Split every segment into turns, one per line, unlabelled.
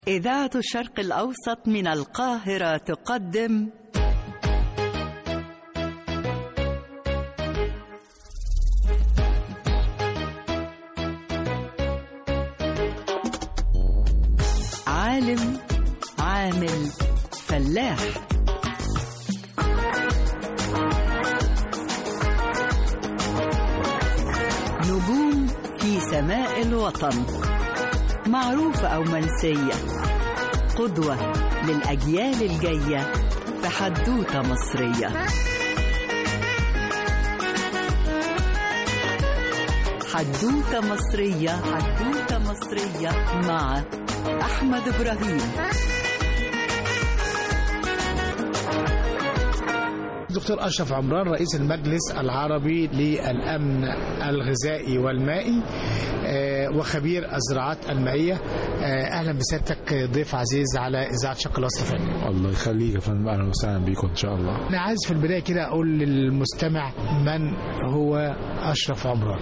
إذاعة الشرق الأوسط من القاهرة تقدم عالم عامل فلاح نجوم في سماء الوطن معروفة أو منسية قدوة للأجيال الجاية في حدوتة مصرية حدوتة مصرية حدوتة مصرية مع أحمد إبراهيم
دكتور أشرف عمران رئيس المجلس العربي للأمن الغذائي والمائي آه، وخبير الزراعات المائية آه، أهلا بسيادتك ضيف عزيز على إذاعة شق الوسط فني
الله يخليك يا فندم اهلا وسهلا بيكم ان شاء الله
أنا عايز في البداية كده أقول للمستمع من هو أشرف عمران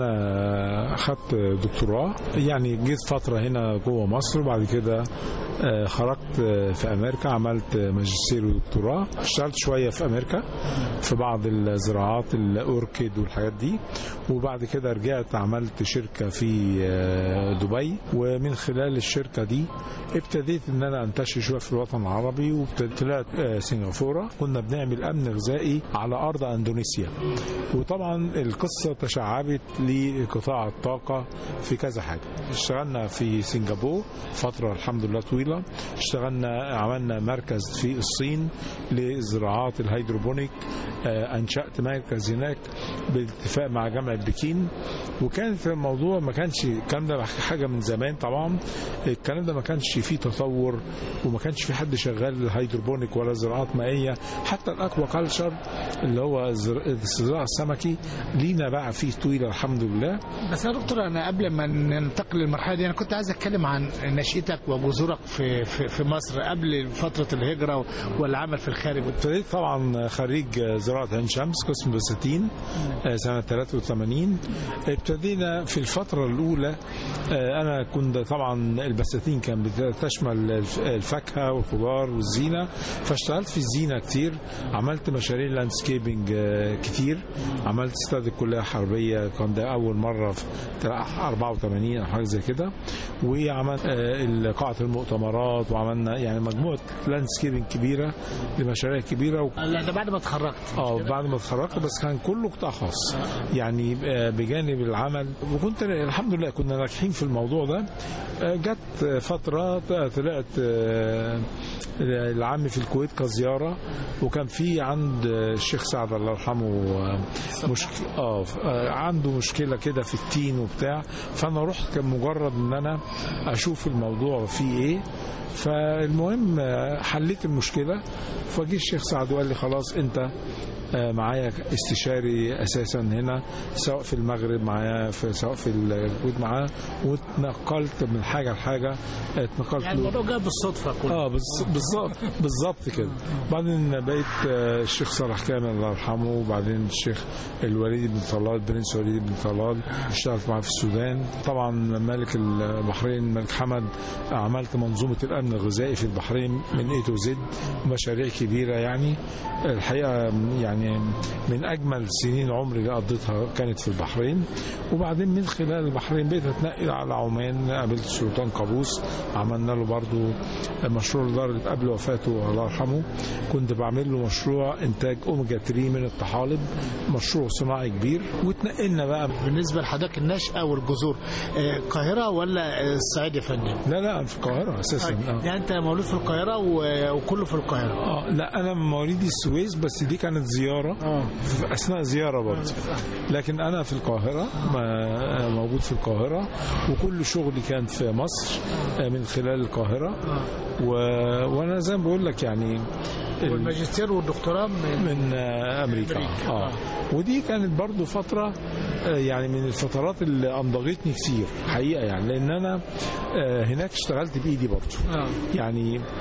انا خدت دكتوراه يعني جيت فتره هنا جوه مصر وبعد كده آه، خرجت آه، في امريكا عملت ماجستير ودكتوراه اشتغلت شويه في امريكا في بعض الزراعات الاوركيد والحاجات دي وبعد كده رجعت عملت شركه في آه، دبي ومن خلال الشركه دي ابتديت ان انا انتشر شويه في الوطن العربي وطلعت سنغافوره كنا بنعمل امن غذائي على ارض اندونيسيا وطبعا القصه تشعبت لقطاع الطاقه في كذا حاجه اشتغلنا في سنغافور فتره الحمد لله طويله اشتغلنا عملنا مركز في الصين لزراعات الهيدروبونيك آه، انشات مركز هناك بالاتفاق مع جامعه بكين وكانت الموضوع ما كانش الكلام ده حاجه من زمان طبعا الكلام ده ما كانش فيه تطور وما كانش في حد شغال الهيدروبونيك ولا زراعات مائيه حتى الاكوا كلتشر اللي هو الزر- الزراعه السمكي لينا بقى فيه طويله الحمد لله
بس يا دكتور أنا قبل ما ننتقل للمرحلة دي أنا كنت عايز أتكلم عن نشأتك وجذورك في, في, في مصر قبل فترة الهجرة والعمل في الخارج
ابتديت طبعا خريج زراعة عين شمس قسم بساتين آه، سنة 83 ابتدينا في الفترة الأولى آه، أنا كنت طبعا البساتين كان بتشمل الف- الفاكهة والخضار والزينة فاشتغلت في الزينة كتير عملت مشاريع لاندسكيبنج آه، كتير عملت استاد الكلية الحربية كان ده أول مرة في 84 أو حاجة زي كده وعملت آه، قاعة المؤتمرات وعملنا يعني مجموعة لاندسكيبنج كبيرة لمشاريع كبيرة و...
لا ده بعد ما اتخرجت
اه بعد ما اتخرجت بس كان كله قطاع خاص يعني آه، بجانب العمل وكنت الحمد لله كنا ناجحين في الموضوع ده آه، جت فترة طلعت آه، العم في الكويت كزيارة وكان في عند الشيخ سعد الله يرحمه آه، مشك... اه آه، عنده مشكلة كده في التين وبتاع فأنا رحت كان مجرد إن أنا أشوف الموضوع فيه إيه فالمهم آه، حليت المشكلة فجه الشيخ سعد وقال لي خلاص أنت آه، معايا استشاري اساسا هنا سواء في المغرب معايا في سواء في الكويت معاه واتنقلت من حاجه لحاجه اتنقلت
يعني
له-
الموضوع جاء بالصدفة كله
اه بالظ- بالظبط بالظبط كده بعدين بقيت آه، الشيخ صالح كامل الله يرحمه وبعدين الشيخ الوليد بن طلال برنس وليد بن طلال اشتغلت معاه في السودان طبعا ملك البحرين الملك حمد عملت منظومه الامن الغذائي في البحرين من اي تو زد مشاريع كبيره يعني الحقيقه يعني من اجمل سنين عمري اللي قضيتها كانت في البحرين وبعدين من خلال البحرين بقيت اتنقل على عمان قابلت السلطان قابوس عملنا له برضو مشروع لدرجه قبل وفاته الله يرحمه كنت بعمل له مشروع انتاج اوميجا 3 من الطحالب مشروع صناعي كبير واتنقلنا بقى
بالنسبة لحضرتك النشأة والجذور آه، القاهرة ولا آه، الصعيد يا فندم؟
لا لا في القاهره اساسا آه.
يعني أنت مولود في القاهرة و- وكله في القاهرة
اه لا انا من مواليد السويس بس دي كانت زياره
اه
في اثناء زياره برضه لكن انا في القاهره ما- موجود في القاهره وكل شغلي كان في مصر آه، من خلال القاهره و... وانا زي ما بقول لك يعني ال-
والماجستير والدكتوراه من
من آه، امريكا
أمريكا.
اه ودي كانت برضو فتره آه، يعني من الفترات اللي انضغتني كتير حقيقه يعني لان انا آه، هناك اشتغلت بايدي برضو
اه
يعني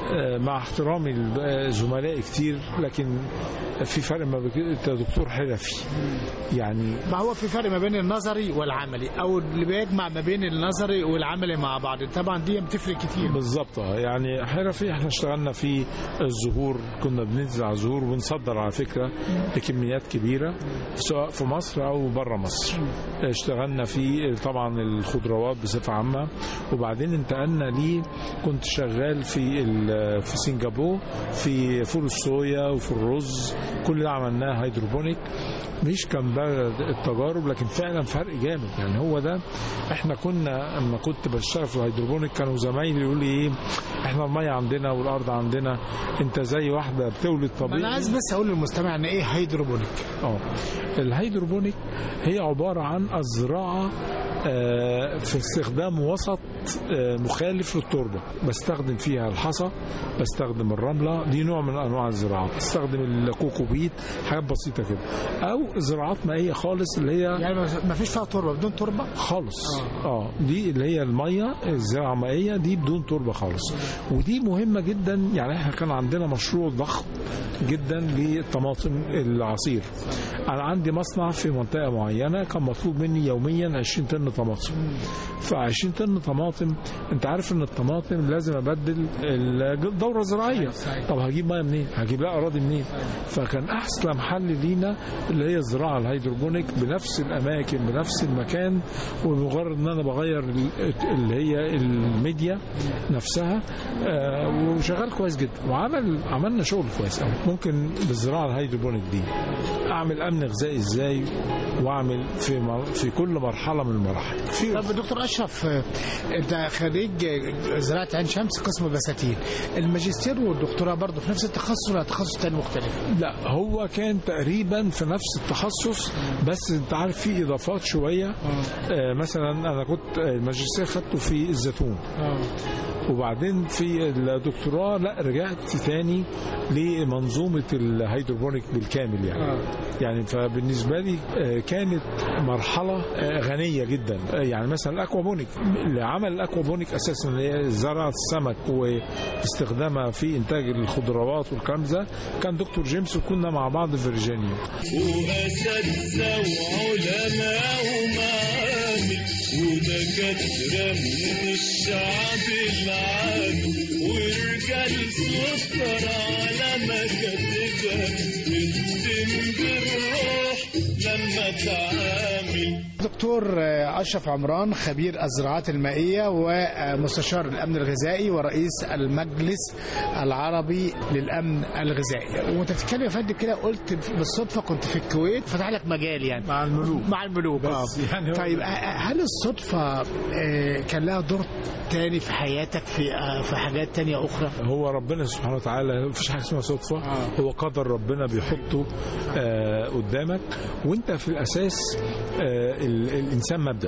آه، مع احترامي لزملائي كتير لكن في فرق ما بين انت دكتور حرفي يعني
ما هو في فرق ما بين النظري والعملي او اللي بيجمع ما بين النظري والعملي مع بعض طبعا دي بتفرق كتير
بالظبط اه يعني حرفي احنا اشتغلنا في الزهور كنا بننزل على الزهور وبنصدر على فكره بكميات كبيره سواء في مصر او بره مصر اشتغلنا في طبعا الخضروات بصفه عامه وبعدين انتقلنا ليه كنت شغال في ال- في سنغافور في فول الصويا وفي الرز كل ده عملناه هيدروبونيك مش كان بقى التجارب لكن فعلا فرق جامد يعني هو ده احنا كنا اما كنت بشتغل في الهيدروبونيك كانوا زمايلي يقولوا لي ايه احنا الميه عندنا والارض عندنا انت زي واحده بتولد
انا
طبيعي
عايز بس اقول للمستمع ان ايه هيدروبونيك
اه الهيدروبونيك هي عباره عن الزراعه آه، في استخدام وسط آه، مخالف للتربه بستخدم فيها الحصى بستخدم الرمله دي نوع من انواع الزراعه بستخدم الكوكوبيت حاجات بسيطه كده او زراعات مائيه خالص اللي هي
يعني ما فيش فيها تربه بدون تربه
خالص اه دي اللي هي الميه الزراعه المائيه دي بدون تربه خالص ودي مهمه جدا يعني احنا كان عندنا مشروع ضخم جدا للطماطم العصير انا عندي مصنع في منطقه معينه كان مطلوب مني يوميا 20 طن طماطم ف 20 طن طماطم انت عارف ان الطماطم لازم ابدل الدوره الزراعيه طب هجيب ميه منين هجيب لها اراضي منين فكان احسن حل لينا اللي هي الزراعه الهيدروبونيك بنفس الاماكن بنفس المكان ومجرد ان انا بغير ال- اللي هي الميديا نفسها آه، وشغال كويس جدا وعمل عملنا شغل كويس قوي ممكن بالزراعه الهيدروبونيك دي اعمل امن غذائي ازاي واعمل في مر- في كل مرحله من المراحل في
طب دكتور اشرف آه، انت خريج آه، زراعه عين شمس قسم بساتين الماجستير والدكتوراه برضه في نفس التخصص ولا تخصص تاني مختلف؟
لا هو كان تقريبا في نفس التخصص بس انت عارف في اضافات شويه آه مثلا انا كنت آه، الماجستير خدته في الزيتون وبعدين في الدكتوراه لا رجعت تاني لمنظومه الهيدروبونيك بالكامل يعني يعني فبالنسبه لي آه، كانت مرحله آه، غنيه جدا آه، يعني مثلا الاكوابونيك اللي عمل الاكوابونيك اساسا اللي هي زراعه السمك واستخدامها في انتاج الخضروات والكلام ده كان دكتور جيمس وكنا مع بعض في فيرجينيا
وأساتذة وعلماء ومعامل ودكاترة من الشعب العامي ورجال سكر على مكاتبها تخدم بالروح لما تعامل
دكتور آه، اشرف عمران خبير الزراعات المائيه ومستشار الامن الغذائي ورئيس المجلس العربي للامن الغذائي وانت بتتكلم يا فندم كده قلت بالصدفه كنت في الكويت فتح لك مجال يعني
مع الملوك
مع الملوك اه
بس يعني هو-
طيب آه، آه، هل الصدفه آه، كان لها دور تاني في حياتك في آه، في حاجات تانية اخرى
هو ربنا سبحانه وتعالى مفيش حاجه اسمها صدفه
آه.
هو قدر ربنا بيحطه آه قدامك وانت في الاساس آه ال- الانسان مبدا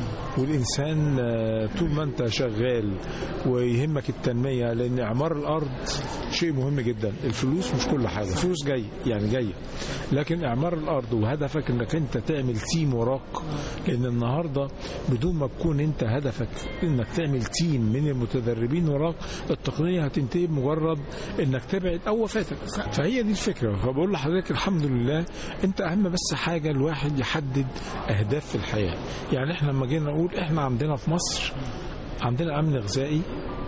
والانسان آه طول ما انت شغال ويهمك التنميه لان اعمار الارض شيء مهم جدا الفلوس مش كل حاجه الفلوس جاي يعني جايه لكن اعمار الارض وهدفك انك انت تعمل تيم وراك لان النهارده بدون ما تكون انت هدفك انك تعمل تيم من المتدربين وراك التقنيه هتنتهي بمجرد انك تبعد او وفاتك فهي دي الفكره فبقول لحضرتك الحمد لله انت اهم بس حاجه الواحد يحدد اهداف في الحياه يعني احنا لما جينا نقول احنا عندنا في مصر عندنا امن غذائي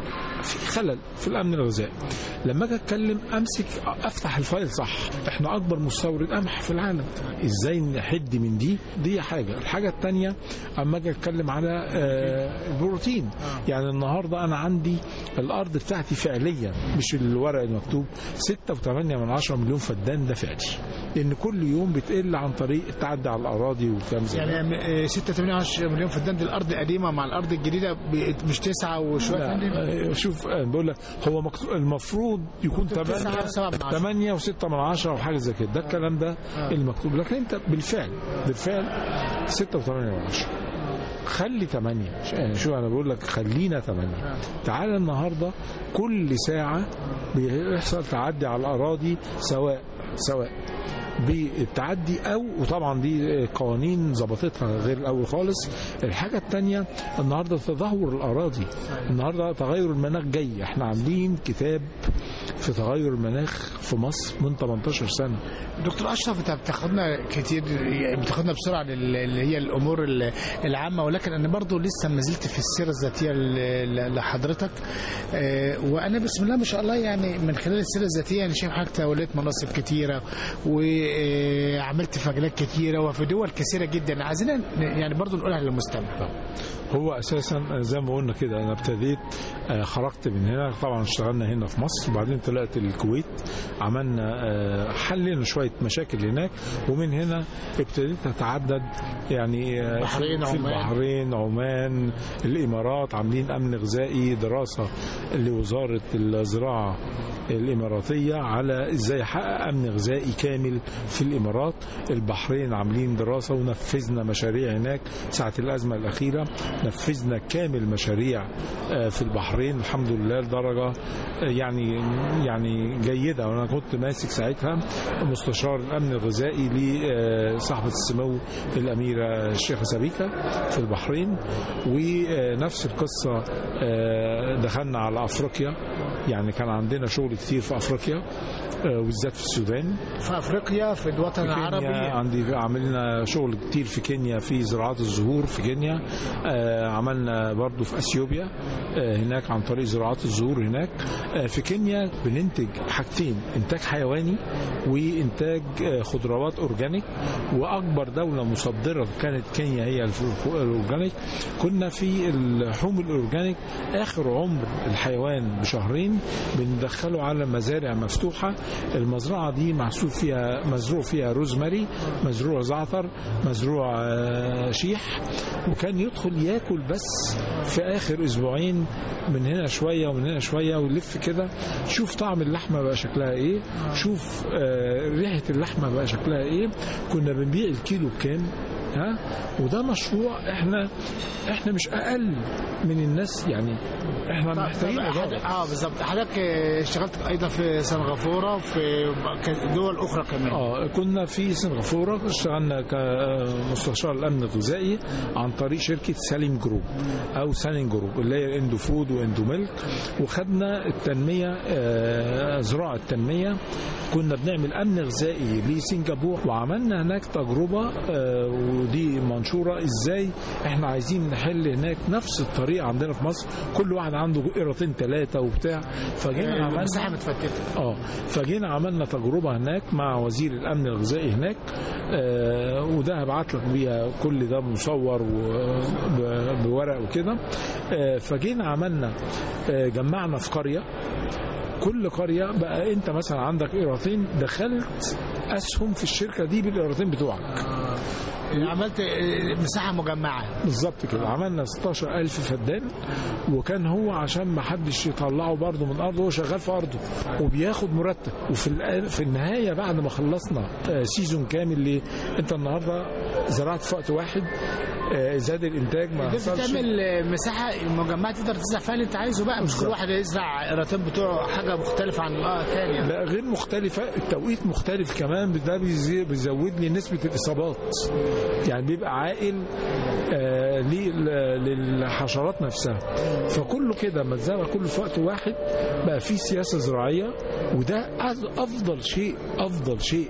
في خلل في الامن الغذائي لما اجي اتكلم امسك افتح الفايل صح احنا اكبر مستورد قمح في العالم ازاي نحد من دي دي حاجه الحاجه الثانيه اما اجي اتكلم على آه، البروتين يعني النهارده انا عندي الارض بتاعتي فعليا مش الورق المكتوب 6.8 من 10 مليون فدان ده فعلي لان كل يوم بتقل عن طريق التعدي على الاراضي والكلام زي ده.
يعني 6 8 10 مليون فدان دي الارض القديمه مع الارض الجديده ب- مش تسعه وشويه يا فندم؟
لا آه، شوف آه، بقول لك هو مكتوب المفروض يكون
تسعة وسبعة من عشرة.
8 و6 من 10 او حاجه زي كده ده الكلام ده المكتوب لكن انت بالفعل بالفعل 6 و8 من 10 خلي 8 يعني شو انا بقول لك خلينا 8 تعالى النهارده كل ساعه بيحصل تعدي على الاراضي سواء سواء بالتعدي او وطبعا دي قوانين ظبطتها غير الاول خالص الحاجه الثانيه النهارده تدهور الاراضي النهارده تغير المناخ جاي احنا عاملين كتاب في تغير المناخ في مصر من 18 سنه
دكتور اشرف انت بتاخدنا كتير بتاخدنا بسرعه لل- اللي هي الامور ال- العامه ولكن انا برضو لسه ما زلت في السيره الذاتيه ل- لحضرتك آه، وانا بسم الله ما شاء الله يعني من خلال السيره الذاتيه انا شايف حضرتك توليت مناصب كتيره وعملت في مجالات كتيره وفي دول كثيره جدا عايزين يعني برضو نقولها للمستمع
هو اساسا زي ما قلنا كده انا ابتديت آه، خرجت من هنا طبعا اشتغلنا هنا في مصر وبعدين طلعت الكويت عملنا آه، حلينا شويه مشاكل هناك ومن هنا ابتديت اتعدد يعني آه،
بحرين،
في
عمان.
البحرين عمان الامارات عاملين امن غذائي دراسه لوزاره الزراعه الاماراتيه على ازاي احقق امن غذائي كامل في الامارات البحرين عاملين دراسه ونفذنا مشاريع هناك ساعه الازمه الاخيره نفذنا كامل مشاريع آه، في البحرين الحمد لله لدرجه آه، يعني يعني جيده وانا كنت ماسك ساعتها مستشار الامن الغذائي لصاحبه السمو الاميره الشيخه سبيكه في البحرين ونفس القصه آه، دخلنا على افريقيا يعني كان عندنا شغل كتير في افريقيا آه، وبالذات في السودان
في افريقيا في الوطن
في كينيا
العربي
عندي عملنا شغل كتير في كينيا في زراعات الزهور في كينيا آه عملنا برضو في اثيوبيا آه هناك عن طريق زراعات الزهور هناك آه في كينيا بننتج حاجتين انتاج حيواني وانتاج آه خضروات اورجانيك واكبر دوله مصدره كانت كينيا هي الف- الاورجانيك كنا في اللحوم الاورجانيك اخر عمر الحيوان بشهرين بندخله على مزارع مفتوحه المزرعه دي محسوب فيها مزروع فيها روزماري مزروع زعتر مزروع آه، شيح وكان يدخل ياكل بس في اخر اسبوعين من هنا شويه ومن هنا شويه ويلف كده شوف طعم اللحمه بقى شكلها ايه شوف آه، ريحه اللحمه بقى شكلها ايه كنا بنبيع الكيلو بكام ها وده مشروع احنا احنا مش اقل من الناس يعني احنا محتاجين إدارة.
اه بالظبط حضرتك آه، اشتغلت ايضا في سنغافوره وفي دول اخرى كمان
اه كنا في سنغافوره اشتغلنا كمستشار الامن الغذائي عن طريق شركه ساليم جروب او سالين جروب اللي هي اندو فود واندو ميلك وخدنا التنميه آه، زراعه التنميه كنا بنعمل امن غذائي لسنغافور وعملنا هناك تجربه آه، ودي منشوره ازاي احنا عايزين نحل هناك نفس الطريقه عندنا في مصر كل واحد عنده قيرتين ثلاثه وبتاع فجينا عملنا
مساحه متفتته
اه فجينا عملنا تجربه هناك مع وزير الامن الغذائي هناك آه وده هبعت لك بيها كل ده مصور وب- بورق وكده آه فجينا عملنا آه جمعنا في قريه كل قريه بقى انت مثلا عندك قيرتين دخلت اسهم في الشركه دي بالقيرتين بتوعك
عملت آه، مساحه مجمعه
بالظبط كده عملنا 16000 فدان وكان هو عشان ما حدش يطلعه برضه من ارضه هو شغال في ارضه وبياخد مرتب وفي الآ- في النهايه بعد ما خلصنا آه، سيزون كامل ليه انت النهارده زرعت في وقت واحد آه، زاد الانتاج ما
قدرت
حصلش
تعمل آه، مساحه مجمعه تقدر تزرع فيها اللي انت عايزه بقى مش كل واحد يزرع الراتب بتوعه حاجه مختلفه عن اه تاني
لا غير مختلفة التوقيت مختلف كمان ده بيزي- بيزود لي نسبة الإصابات يعني بيبقى عائل آه لل- للحشرات نفسها فكله كده ما اتزرع كله في وقت واحد بقى في سياسة زراعية وده أز- أفضل شيء أفضل شيء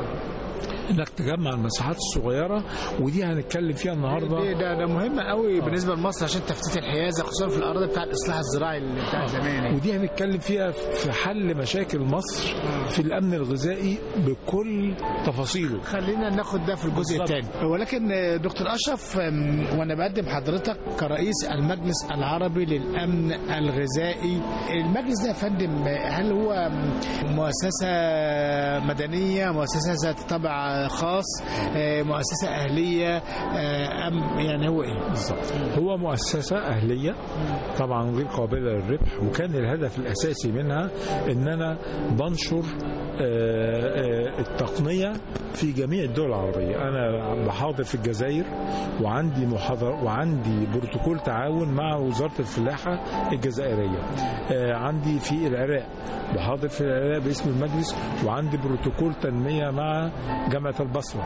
انك تجمع المساحات الصغيره ودي هنتكلم فيها النهارده
ده, ده, ده مهم قوي بالنسبه لمصر عشان تفتيت الحيازه خصوصا في الاراضي بتاع الاصلاح الزراعي اللي بتاع زمان يعني.
ودي هنتكلم فيها في حل مشاكل مصر في الامن الغذائي بكل تفاصيله
خلينا ناخد ده في الجزء
بالظبط.
الثاني ولكن آه، دكتور اشرف آم، وانا بقدم حضرتك كرئيس المجلس العربي للامن الغذائي المجلس ده يا فندم آه، هل هو آم، مؤسسه مدنيه مؤسسه ذات طابع قطاع خاص آه، مؤسسه اهليه آه، ام يعني هو ايه
بالظبط هو مؤسسة أهلية طبعا غير قابلة للربح وكان الهدف الأساسي منها إن أنا بنشر آه، آه، التقنية في جميع الدول العربية أنا بحاضر في الجزائر وعندي محاضر وعندي بروتوكول تعاون مع وزارة الفلاحة الجزائرية آه، عندي في العراق بحاضر في العراق باسم المجلس وعندي بروتوكول تنمية مع جامعة البصرة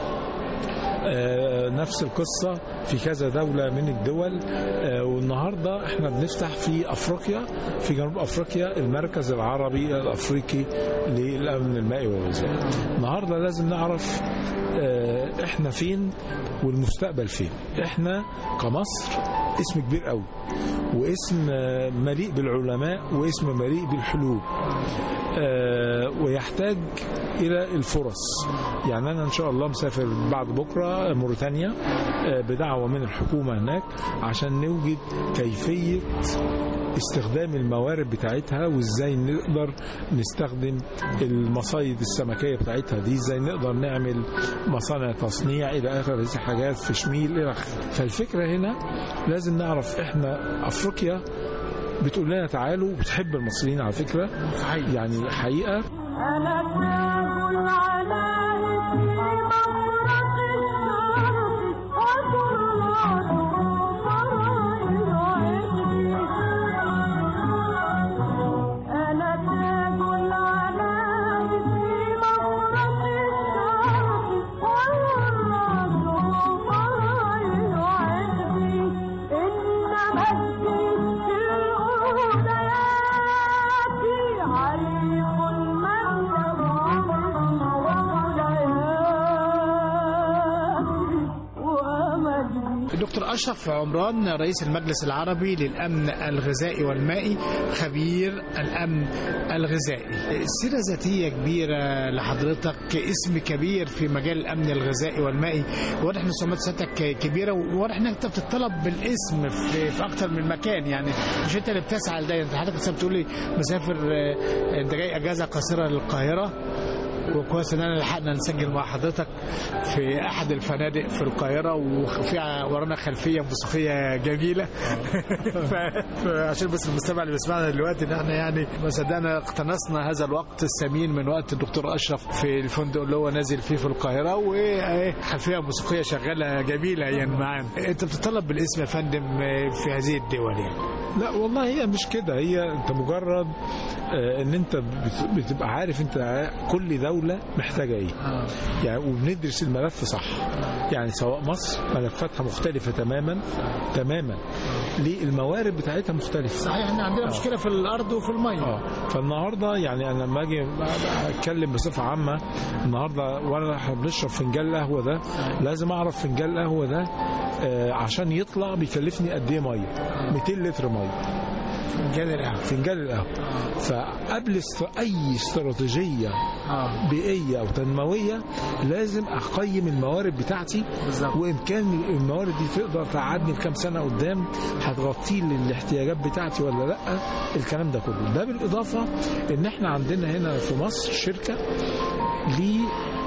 آه، نفس القصة في كذا دولة من الدول آه، والنهاردة احنا بنفتح في أفريقيا في جنوب أفريقيا المركز العربي الأفريقي للأمن المائي والغذائي النهاردة لازم نعرف آه، احنا فين والمستقبل فين احنا كمصر اسم كبير قوي واسم آه، مليء بالعلماء واسم مليء بالحلول آه، ويحتاج الى الفرص يعني انا ان شاء الله مسافر بعد بكره موريتانيا آه، بدعوه من الحكومه هناك عشان نوجد كيفيه استخدام الموارد بتاعتها وازاي نقدر نستخدم المصايد السمكيه بتاعتها دي ازاي نقدر نعمل مصانع تصنيع الى اخر هذه الحاجات في شميل الى آخره. فالفكره هنا لازم نعرف احنا افريقيا بتقول لنا تعالوا بتحب المصريين على فكره يعني حقيقه
ألا تاكل على اسم مفرق الشرق وكرات فرائض عشقي ألا تاكل على اسم مفرق الشرق وكرات فرائض عشقي إن مجدي في الأوليات عليق ومجدي
دكتور أشرف عمران رئيس المجلس العربي للأمن الغذائي والمائي خبير الأمن الغذائي سيرة ذاتية كبيرة لحضرتك اسم كبير في مجال الأمن الغذائي والمائي واضح إن سمعت سيادتك كبيرة وواضح إنك أنت بتطلب بالاسم في, في أكتر من مكان يعني مش أنت اللي بتسعى لده أنت حضرتك لسه بتقول لي مسافر آه، أنت جاي أجازة قصيرة للقاهرة وكويس ان انا لحقنا نسجل مع حضرتك في احد الفنادق في القاهره وفي ورانا خلفيه موسيقيه جميله ف- فعشان بس المستمع اللي بيسمعنا دلوقتي ان احنا يعني ما صدقنا اقتنصنا هذا الوقت الثمين من وقت الدكتور اشرف في الفندق اللي هو نازل فيه في القاهره وخلفيه موسيقيه شغاله جميله يعني معانا انت بتطلب بالاسم يا فندم في هذه الدول يعني
لا والله هي مش كده هي انت مجرد آه، ان انت بت- بتبقى عارف انت ع- كل دولة محتاجة ايه يعني وبندرس الملف صح يعني سواء مصر ملفاتها مختلفة تماما تماما ليه الموارد بتاعتها مختلفة
صحيح احنا عندنا مشكله في الارض وفي الميه
اه فالنهارده يعني انا لما اجي اتكلم بصفه عامه النهارده وانا احنا بنشرب فنجان القهوه ده لازم اعرف فنجان القهوه ده آه، عشان يطلع بيكلفني قد ايه ميه 200 لتر ميه
فنجان القهوه
فنجان القهوه فقبل است- اي استراتيجيه
اه
بيئيه او تنمويه لازم اقيم الموارد بتاعتي
بالظبط.
وامكان الموارد دي تقدر تقعدني لكام سنه قدام هتغطي لي الاحتياجات بتاعتي ولا لا الكلام ده كله ده بالاضافه ان احنا عندنا هنا في مصر شركه ل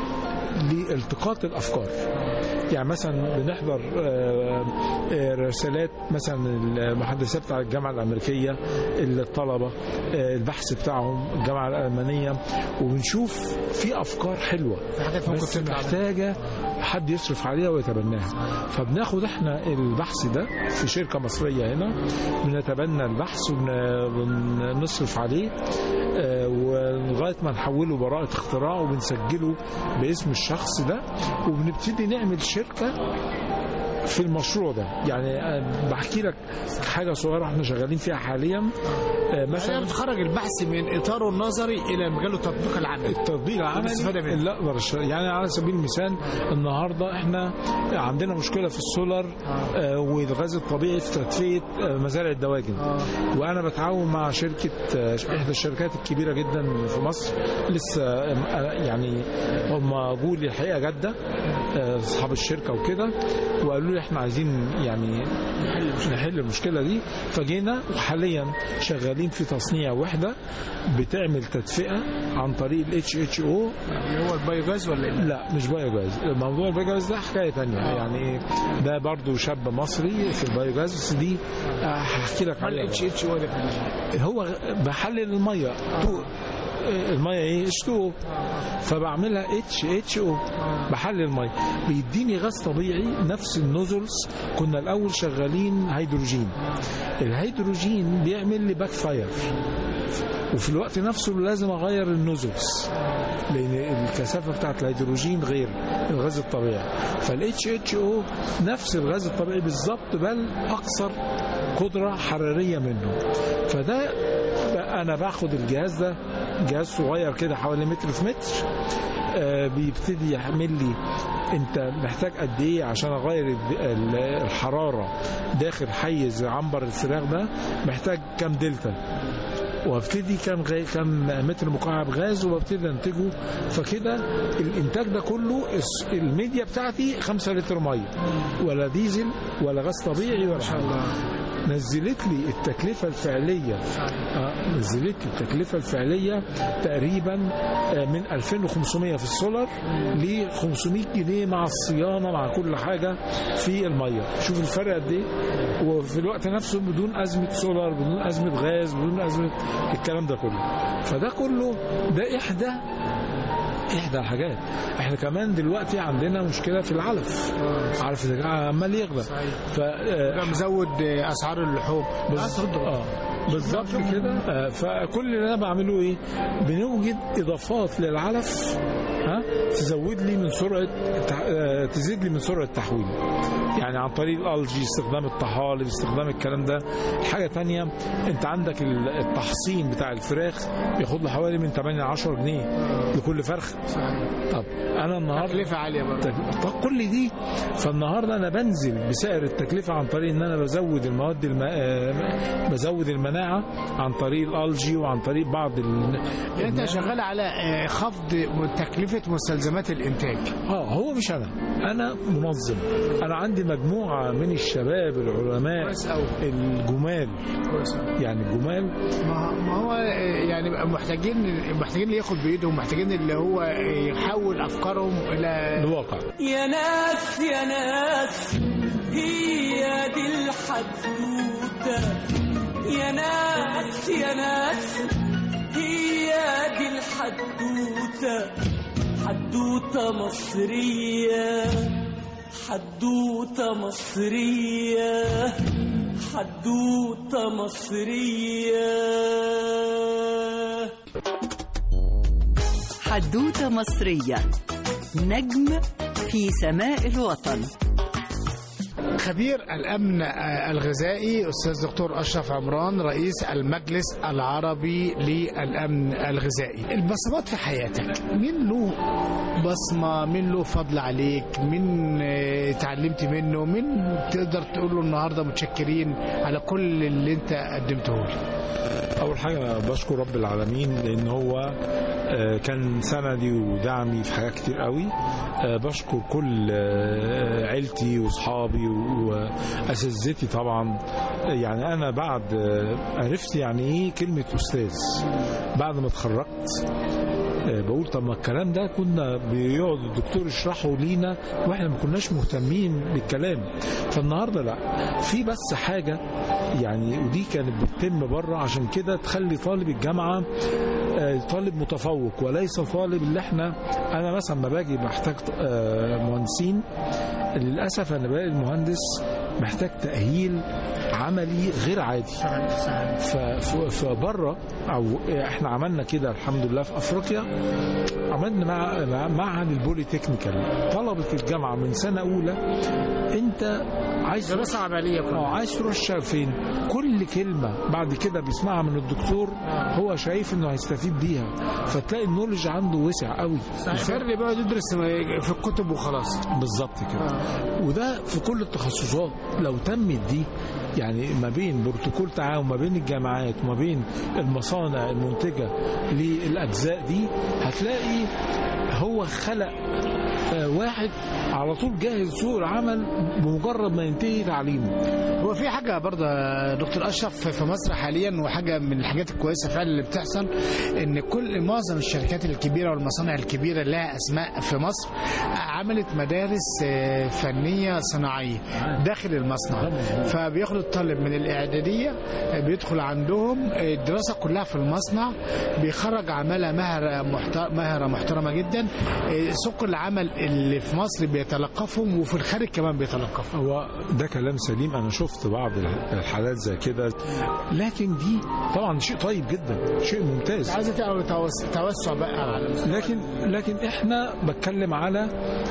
لالتقاط الافكار يعني مثلا بنحضر آه، آه، رسالات مثلا المحادثات بتاع الجامعه الامريكيه الطلبه آه، البحث بتاعهم الجامعه الالمانيه وبنشوف في افكار حلوه
في حاجات ممكن
بس
تطلع
محتاجه حد يصرف عليها ويتبناها فبناخد احنا البحث ده في شركه مصريه هنا بنتبنى البحث وبنصرف عليه آه، ولغايه ما نحوله براءه اختراع وبنسجله باسم الشخص ده وبنبتدي نعمل شركه في المشروع ده يعني آه، بحكي لك حاجه صغيره احنا شغالين فيها حاليا آه،
مثلا
مثلا
بتخرج البحث من اطاره النظري الى مجاله التطبيق العملي
التطبيق
والاستفادة
العملي
منه.
اللي اقدر أشتغل. يعني على سبيل المثال النهارده احنا عندنا مشكله في السولار آه، والغاز الطبيعي في تدفئه آه، مزارع الدواجن وانا بتعاون مع شركه آه، احدى الشركات الكبيره جدا في مصر لسه آه، يعني هم جولي الحقيقه جده آه، اصحاب الشركه وكده وقالوا قالوا لي احنا عايزين يعني نحل المشكله دي فجينا وحاليا شغالين في تصنيع وحده بتعمل تدفئه عن طريق الاتش اتش او
اللي هو البايوجاز ولا ايه؟
لا مش بايوجاز موضوع البايوجاز ده حكايه تانية يعني ده برضو شاب مصري في البايوجاز بس دي آه، هحكي لك
هل
عليها
اتش اتش او ده
هو بحلل الميه تو الميه ايه اتش 2 فبعملها اتش اتش او بحلل الميه بيديني غاز طبيعي نفس النوزلز كنا الاول شغالين هيدروجين الهيدروجين بيعمل لي باك فاير وفي الوقت نفسه لازم اغير النوزلز لان الكثافه بتاعت الهيدروجين غير الغاز الطبيعي فالاتش اتش او نفس الغاز الطبيعي بالظبط بل اكثر قدره حراريه منه فده انا باخد الجهاز ده جهاز صغير كده حوالي متر في متر آه، بيبتدي يعمل لي انت محتاج قد ايه عشان اغير الد- ال- الحراره داخل حيز عنبر الفراخ ده محتاج كام دلتا وابتدي كام غاي كام متر مكعب غاز وببتدي انتجه فكده الانتاج ده كله الس- الميديا بتاعتي 5 لتر ميه ولا ديزل ولا غاز طبيعي ولا حاجه نزلت لي التكلفه الفعليه آه، نزلت لي التكلفه الفعليه تقريبا آه، من 2500 في السولار ل 500 جنيه مع الصيانه مع كل حاجه في الميه شوف الفرق قد ايه وفي الوقت نفسه بدون ازمه سولار بدون ازمه غاز بدون ازمه الكلام ده كله فده كله ده احدى احدى الحاجات احنا كمان دلوقتي عندنا مشكله في العلف عارف ده عمال يغلى ف آه،
ده مزود آه، اسعار اللحوم
بالظبط اه بالظبط كده آه، فكل اللي انا بعمله ايه بنوجد اضافات للعلف ها تزود لي من سرعه التح- آه، تزيد لي من سرعه التحويل يعني عن طريق الالجي استخدام الطحالب استخدام الكلام ده حاجه تانية انت عندك ال- التحصين بتاع الفراخ بياخد له حوالي من 8 ل 10 جنيه لكل فرخه طب انا النهارده
تكلفه عاليه برضه
طب كل دي فالنهارده انا بنزل بسعر التكلفه عن طريق ان انا بزود المواد الم... آه، بزود المناعه عن طريق الالجي وعن طريق بعض ال...
يعني انت شغال على آه، خفض تكلفه مستلزمات الانتاج
اه هو مش انا انا منظم انا عندي مجموعه من الشباب العلماء
كويس قوي
الجمال
كويس أوي.
يعني الجمال
ما ما هو آه، يعني بقى محتاجين محتاجين اللي ياخد بايدهم محتاجين اللي هو يحول افكارهم الى
الواقع
يا ناس يا ناس هي دي الحدوتة يا ناس يا ناس هي دي الحدوتة حدوتة مصرية حدوتة مصرية حدوتة مصرية
حدوتة مصرية نجم في سماء الوطن
خبير الامن آه، الغذائي استاذ دكتور اشرف عمران رئيس المجلس العربي للامن الغذائي البصمات في حياتك مين له بصمه مين له فضل عليك مين آه، اتعلمت منه مين تقدر تقول له النهارده متشكرين على كل اللي انت قدمته لي
اول حاجه بشكر رب العالمين لان هو آه، كان سندي ودعمي في حاجات كتير قوي آه، بشكر كل آه، عيلتي واصحابي واساتذتي طبعا آه، يعني انا بعد آه، عرفت يعني ايه كلمه استاذ بعد ما اتخرجت آه، بقول طب ما الكلام ده كنا بيقعد الدكتور يشرحه لينا واحنا ما كناش مهتمين بالكلام فالنهارده لا في بس حاجه يعني ودي كانت بتتم بره عشان كده تخلي طالب الجامعه آه، طالب متفوق وليس طالب اللي احنا انا مثلا ما باجي محتاج آه، مهندسين للاسف انا بلاقي المهندس محتاج تاهيل عملي غير عادي ف- ف- فبره او احنا عملنا كده الحمد لله في افريقيا عملنا مع مع- معهد البولي تكنيكال طلبه الجامعه من سنه اولى انت عايز
دراسه عمليه
اه
كلها
عايز تروح تشتغل فين كل كلمه بعد كده بيسمعها من الدكتور هو شايف انه هيستفيد بيها فتلاقي النولج عنده وسع قوي
الفرق اللي بيقعد يدرس في الكتب وخلاص
بالظبط كده وده في كل التخصصات لو تمت دي يعني ما بين بروتوكول تعاون ما بين الجامعات وما بين المصانع المنتجة للأجزاء دي هتلاقي هو خلق آه، واحد على طول جاهز سوق العمل بمجرد ما ينتهي تعليمه
هو في حاجة برضه يا دكتور أشرف في مصر حاليا وحاجة من الحاجات الكويسة فعلا اللي بتحصل إن كل معظم الشركات الكبيرة والمصانع الكبيرة اللي لها أسماء في مصر عملت مدارس آه، فنية صناعية داخل المصنع فبياخد الطالب من الإعدادية آه، بيدخل عندهم آه، الدراسة كلها في المصنع بيخرج عمالة مهرة محترمة, مهرة محترمة جدا آه، سوق العمل اللي في مصر بيتلقفهم وفي الخارج كمان بيتلقفهم
هو ده كلام سليم انا شفت بعض الحالات زي كده لكن دي طبعا شيء طيب جدا شيء ممتاز
عايزة تعمل توس- توسع بقى على
لكن لكن احنا بتكلم على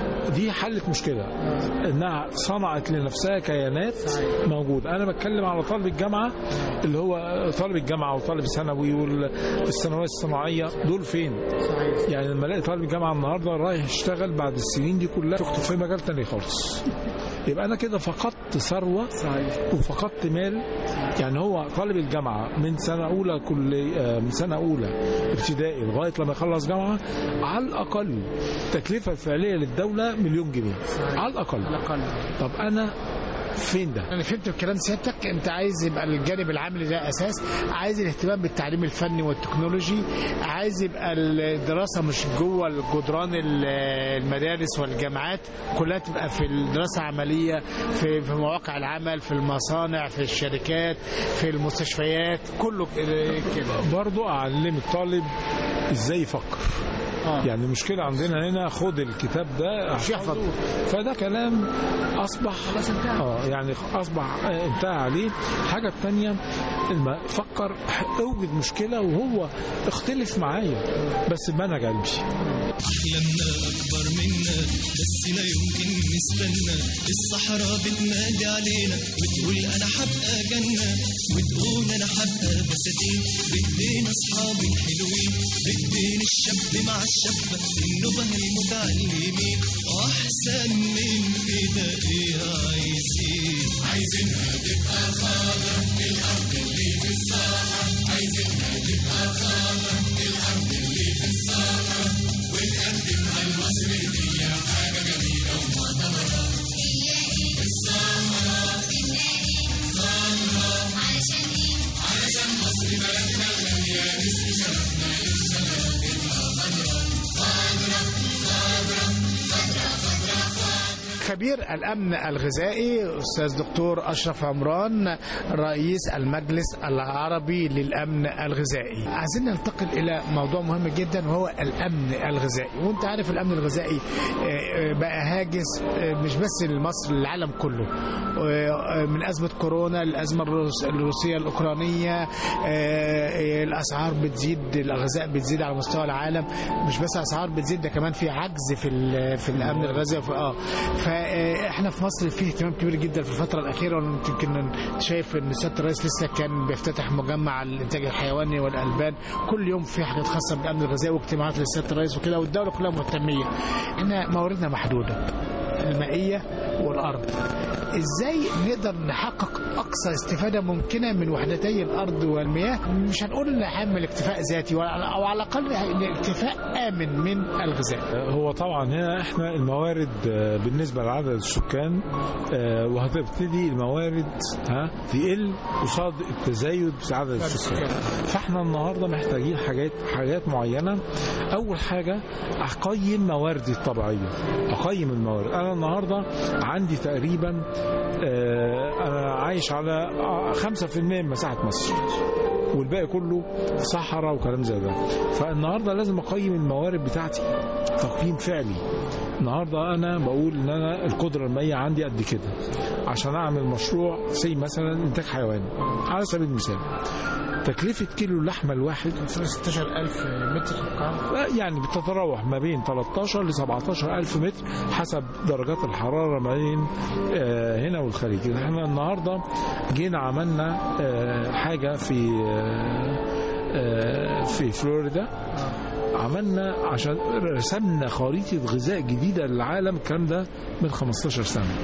دي حلت مشكله انها صنعت لنفسها كيانات موجوده انا بتكلم على طالب الجامعه اللي هو طالب الجامعه وطالب الثانوي والثانويه الصناعيه دول فين يعني لما الاقي طالب الجامعه النهارده رايح يشتغل بعد السنين دي كلها في مجال تاني خالص يبقى انا كده فقدت ثروه وفقدت مال يعني هو طالب الجامعه من سنه اولى كل آه، من سنه اولى ابتدائي لغايه لما يخلص جامعه على الاقل التكلفه الفعليه للدوله مليون جنيه على الاقل طب انا فين ده؟
انا فهمت بكلام سيادتك انت عايز يبقى الجانب العملي ده اساس عايز الاهتمام بالتعليم الفني والتكنولوجي عايز يبقى الدراسه مش جوه الجدران ال- المدارس والجامعات كلها تبقى في الدراسه عمليه في في مواقع العمل في المصانع في الشركات في المستشفيات كله كده
برضو اعلم الطالب ازاي يفكر
آه.
يعني المشكلة عندنا هنا خد الكتاب ده
مش يحفظ.
فده كلام أصبح خلاص انتهى اه يعني أصبح آه، انتهى عليه الحاجة الثانية لما فكر اوجد مشكلة وهو اختلف معايا بس بمنهج قلبي
أحلامنا أكبر منا بس لا يمكن نستنى الصحراء بتنادي علينا وتقول أنا حبقى جنة وتقول أنا حبقى بساتين بإيدينا أصحابي الحلوين بإيدين الشاب مع الشابة النبه المتعلمين وأحسن من كده إيه عايزين عايزينها تبقى خضرا الأرض اللي في الصحراء عايزينها تبقى خضرا الأرض اللي في الصحراء ونقدمها لمصر هي حاجة جميلة ومعتبرة الصحراء خضرا علشان ايه؟ علشان مصر بلدنا الغالية نسر شرفنا للشباب تبقى خضرا خضرا خضرا خضرا خضرا خضرا
خبير الامن الغذائي استاذ دكتور اشرف عمران رئيس المجلس العربي للامن الغذائي عايزين ننتقل الى موضوع مهم جدا وهو الامن الغذائي وانت عارف الامن الغذائي آه، آه، بقى هاجس آه، مش بس لمصر للعالم كله آه، من ازمه كورونا الازمه الروس- الروسيه الاوكرانيه آه، آه، الاسعار بتزيد الغذاء بتزيد على مستوى العالم مش بس اسعار بتزيد ده كمان في عجز في ال- في الامن الغذائي في اه فاحنا في مصر فيه اهتمام كبير جدا في الفتره الاخيره وأنا يمكن شايف ان سياده الرئيس لسه كان بيفتتح مجمع الانتاج الحيواني والالبان كل يوم في حاجات خاصه بالامن الغذائي واجتماعات لسياده الرئيس وكده والدوله كلها مهتميه احنا مواردنا محدوده المائيه والارض ازاي نقدر نحقق اقصى استفاده ممكنه من وحدتي الارض والمياه مش هنقول نحمل اكتفاء ذاتي ولا- او على الاقل اكتفاء امن من الغذاء
هو طبعا هنا احنا الموارد آه، بالنسبه لعدد السكان آه، وهتبتدي الموارد ها تقل قصاد التزايد في عدد السكان فاحنا النهارده محتاجين حاجات حاجات معينه اول حاجه اقيم مواردي الطبيعيه اقيم الموارد انا النهارده عندي تقريبا آه، انا عايش على آه، 5% من مساحه مصر والباقي كله صحراء وكلام زي ده فالنهارده لازم اقيم الموارد بتاعتي تقييم فعلي النهارده انا بقول ان انا القدره المائيه عندي قد كده عشان اعمل مشروع زي مثلا انتاج حيواني على سبيل المثال تكلفة كيلو اللحمة الواحد
16000 متر مكعب
لا، يعني بتتراوح ما بين 13 ل 17 ألف متر حسب درجات الحرارة ما بين آه، هنا والخليج احنا النهاردة جينا عملنا آه، حاجة في آه، آه، في فلوريدا عملنا عشان رسمنا خريطة غذاء جديدة للعالم الكلام ده من 15 سنة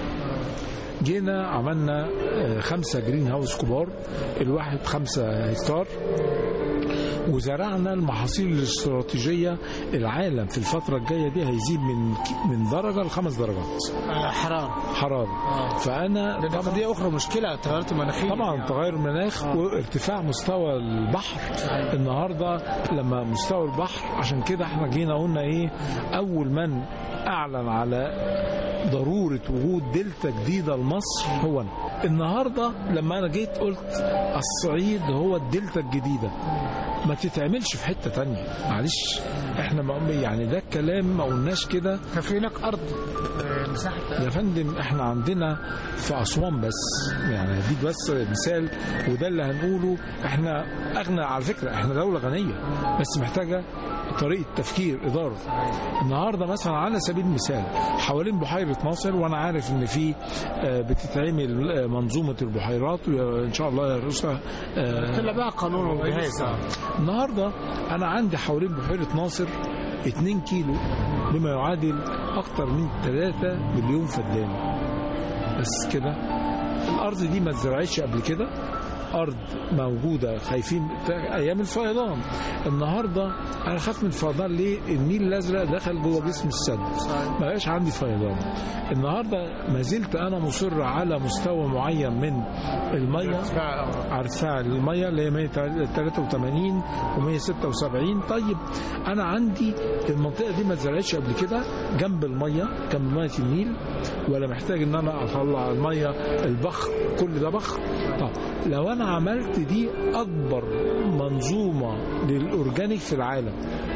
جينا عملنا آه، خمسة جرين هاوس كبار الواحد خمسة هكتار وزرعنا المحاصيل الاستراتيجيه العالم في الفتره الجايه دي هيزيد من من درجه لخمس درجات
آه، حرارة
حراره فانا
ده
طبعا
دي أخرى مشكلة التغيرات المناخية
طبعا تغير المناخ وارتفاع مستوى البحر النهارده لما مستوى البحر عشان كده احنا جينا قلنا ايه اول من اعلن على ضروره وجود دلتا جديده لمصر هو انا النهارده لما انا جيت قلت الصعيد هو الدلتا الجديده ما تتعملش في حته تانية معلش احنا ما يعني ده الكلام ما قلناش كده
كان في هناك أرض آه، مساحة
يا فندم احنا عندنا في اسوان بس يعني هديك بس مثال وده اللي هنقوله احنا اغنى على فكره احنا دوله غنيه بس محتاجه طريقه تفكير اداره النهارده مثلا على سبيل المثال حوالين بحيره ناصر وانا عارف ان في آه، بتتعمل آه، منظومه البحيرات وان شاء الله يرسها آه،
طلع بقى قانون وجهاز
النهارده انا عندي حوالين بحيره ناصر 2 كيلو بما يعادل اكتر من 3 مليون فدان بس كده الارض دي ما اتزرعتش قبل كده ارض موجوده خايفين ايام الفيضان النهارده انا خايف من الفيضان ليه النيل الازرق دخل جوه جسم السد ما بقاش عندي فيضان النهارده ما زلت انا مصر على مستوى معين من الميه على ارتفاع الميه اللي هي 183 و176 طيب انا عندي المنطقه دي ما اتزرعتش قبل كده جنب الميه جنب ميه النيل ولا محتاج ان انا اطلع الميه البخر كل ده بخر طب لو انا عملت دي اكبر منظومه للاورجانيك في العالم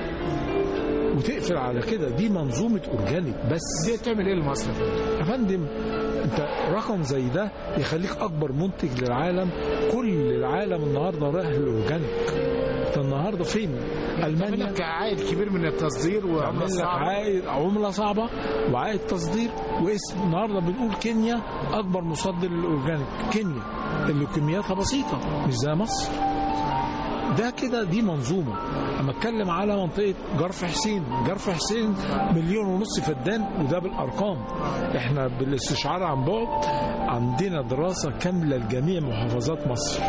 وتقفل على كده دي منظومه اورجانيك بس
دي تعمل ايه لمصر يا فندم؟
يا فندم انت رقم زي ده يخليك اكبر منتج للعالم كل العالم النهارده رايح للاورجانيك انت النهارده فين
تعمل
المانيا
لك عائد كبير من التصدير وعملة
عامل لك
صعبة
عائد عمله صعبه وعائد تصدير واسم النهارده بنقول كينيا اكبر مصدر للاورجانيك كينيا اللي كمياتها بسيطه مش زي مصر ده كده دي منظومه اما اتكلم على منطقه جرف حسين جرف حسين مليون ونص فدان وده بالارقام احنا بالاستشعار عن بعد عندنا دراسه كامله لجميع محافظات مصر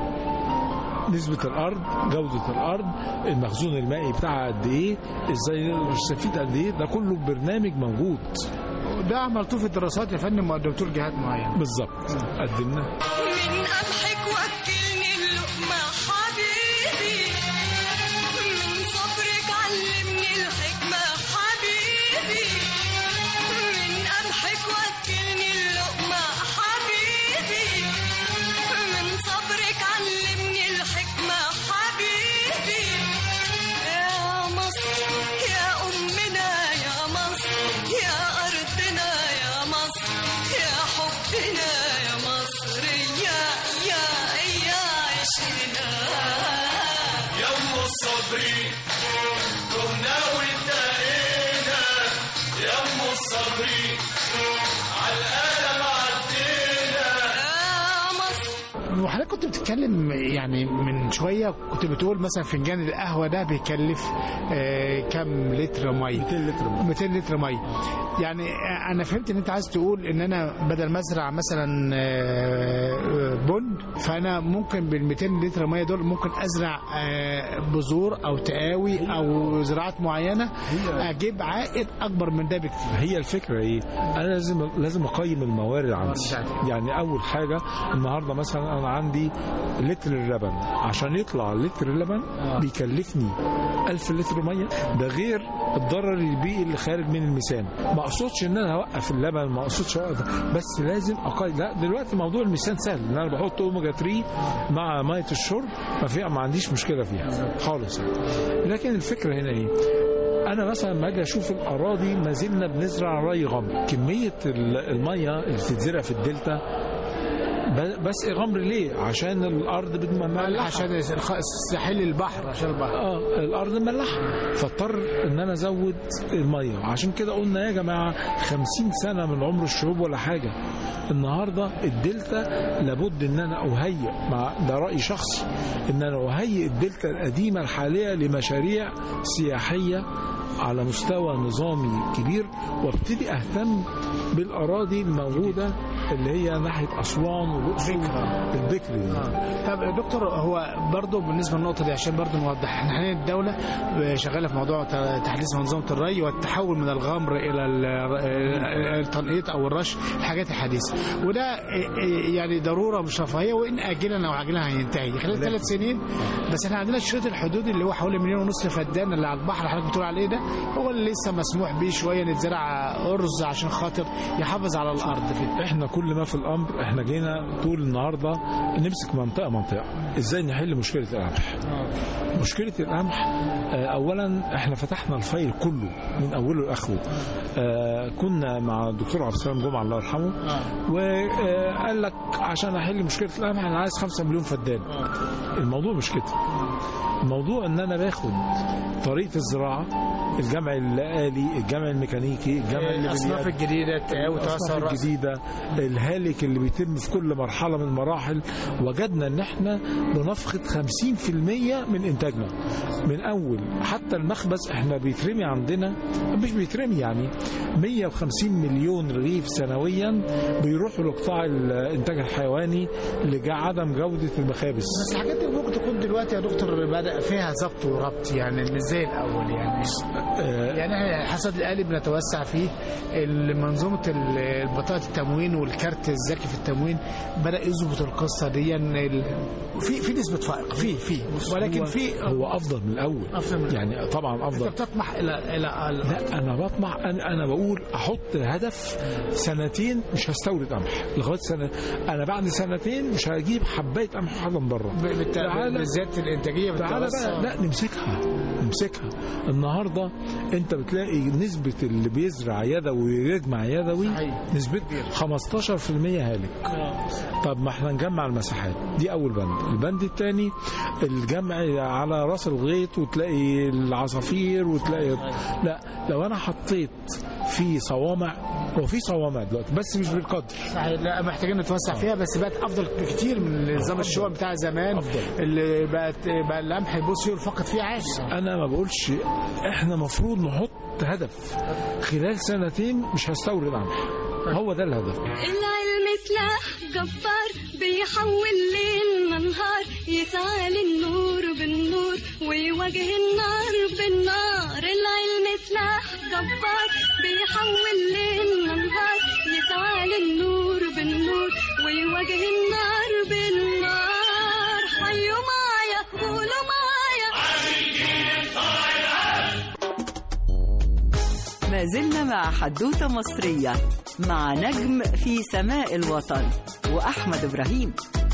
نسبة الأرض جودة الأرض المخزون المائي بتاعها قد إيه إزاي نقدر نستفيد قد إيه ده كله برنامج موجود
ده عملتوه في الدراسات يا فندم وقدمتوه لجهات معينة
بالظبط قدمناه
من قمحك وكلني اللقمة حبيبي من صبرك علمني الحكمة حبيبي من قمحك وكلني اللقمة حبيبي من صبرك علمني الحكمة حبيبي يا مصر يا أمنا يا مصر يا أرضنا يا مصر يا حبنا يا مصر يا يا يا عشقنا
يم الصبري كنا وانتهينا يم الصبري عالقلم عدينا
يا مصر
وحضرتك كنت بتتكلم يعني من شوية كنت بتقول مثلا فنجان القهوة ده بيكلف آه كام لتر مية
200 لتر مية.
200 لتر مية يعني انا فهمت ان انت عايز تقول ان انا بدل ما ازرع مثلا آه، آه، بن فانا ممكن بال 200 لتر ميه دول ممكن ازرع آه، بذور او تقاوي او زراعات معينه اجيب عائد اكبر من ده بكتير
هي الفكره ايه؟ انا لازم لازم اقيم الموارد عندي يعني اول حاجه النهارده مثلا انا عندي لتر اللبن عشان يطلع لتر اللبن بيكلفني 1000 لتر ميه ده غير الضرر البيئي اللي خارج من الميزان ما اقصدش ان انا اوقف اللبن ما اقصدش اوقف بس لازم اقيم لا دلوقتي موضوع الميزان سهل ان انا بحط اوميجا 3 مع ميه الشرب ما في ما عنديش مشكله فيها خالص يعني. لكن الفكره هنا ايه انا مثلا لما اجي اشوف الاراضي ما زلنا بنزرع ري غمر كميه ال- الميه اللي بتتزرع في الدلتا ب- بس غمر ليه عشان الارض بتملح
عشان الخ- الساحل البحر عشان البحر
اه الارض مملحه فاضطر ان انا ازود الميه عشان كده قلنا يا جماعه 50 سنه من عمر الشعوب ولا حاجه النهارده الدلتا لابد ان انا اهيئ مع ده راي شخصي ان انا اهيئ الدلتا القديمه الحاليه لمشاريع سياحيه على مستوى نظامي كبير وابتدي اهتم بالاراضي الموجوده اللي هي ناحيه اسوان والاقصر البكري دي.
طب دكتور هو برضه بالنسبه للنقطه دي عشان برضه نوضح احنا حاليا الدوله شغاله في موضوع ت- تحديث منظومه الري والتحول من الغمر الى ال- التنقيط او الرش الحاجات الحديثه وده يعني ضروره مش رفاهيه وان اجلا او عاجلا هينتهي خلال ثلاث سنين بس احنا عندنا الشريط الحدودي اللي هو حوالي مليون ونص فدان اللي على البحر اللي حضرتك بتقول عليه ده هو اللي لسه مسموح بيه شويه نتزرع ارز عشان خاطر يحافظ على الارض فيه
احنا كل ما في الامر احنا جينا طول النهارده نمسك منطقه منطقه ازاي نحل مشكله القمح مشكله القمح آه، اولا احنا فتحنا الفايل كله من اوله لاخره آه، كنا مع الدكتور عبد السلام جمعه الله يرحمه وقال لك عشان احل مشكله القمح انا عايز 5 مليون فدان الموضوع مش كده الموضوع ان انا باخد طريقه الزراعه الجمع الآلي الجمع الميكانيكي الجمع اللي
الاصناف
باليد.
الجديده وتوسع
الأصناف
الرأس
الجديدة الهالك اللي بيتم في كل مرحلة من المراحل وجدنا ان احنا بنفقد 50% من انتاجنا من اول حتى المخبز احنا بيترمي عندنا مش بيترمي يعني 150 مليون رغيف سنويا بيروحوا لقطاع الانتاج الحيواني لعدم جودة المخابز
بس الحاجات دي ممكن تكون دلوقتي يا دكتور بدا فيها ضبط وربط يعني مش زي الاول يعني
آه،
يعني احنا حصد الآلي بنتوسع فيه منظومه بطاقه التموين والكارت الذكي في التموين بدا يظبط القصه دي ال- في في نسبه فائق في في ولكن
هو-
في
هو افضل من الاول
أفضل من
يعني طبعا افضل
انت بتطمح الى الى الى
لا انا بطمع انا انا بقول احط هدف سنتين مش هستورد قمح لغايه سنه انا بعد سنتين مش هجيب حبايه قمح واحده من بره
بالت-
تعالى-
بالذات الانتاجيه
تعالى
بالتوسع
بقى لا نمسكها نمسكها النهارده انت بتلاقي نسبه اللي بيزرع يدوي ويجمع يدوي
صحيح.
نسبه 15% هالك طب ما احنا نجمع المساحات دي اول بند البند الثاني الجمع على راس الغيط وتلاقي العصافير وتلاقي لا لو انا حطيت في صوامع هو في صوامع دلوقتي بس مش بالقدر
صحيح لا محتاجين نتوسع فيها بس بقت افضل بكتير من نظام الشقق بتاع زمان
أفضل.
اللي بقت بقى القمح يبص فقط فيه عادي
انا ما بقولش احنا مفروض نحط هدف خلال سنتين مش هستورد قمح هو ده الهدف
العلم سلاح جبار بيحول ليلنا نهار يسعى للنور بالنور ويواجه النار بالنار العلم سلاح جبار بيحول ليلنا نهار يسعى للنور بالنور ويواجه النار بالنار حيوا معايا قولوا معايا
ما زلنا مع حدوتة مصرية مع نجم في سماء الوطن وأحمد إبراهيم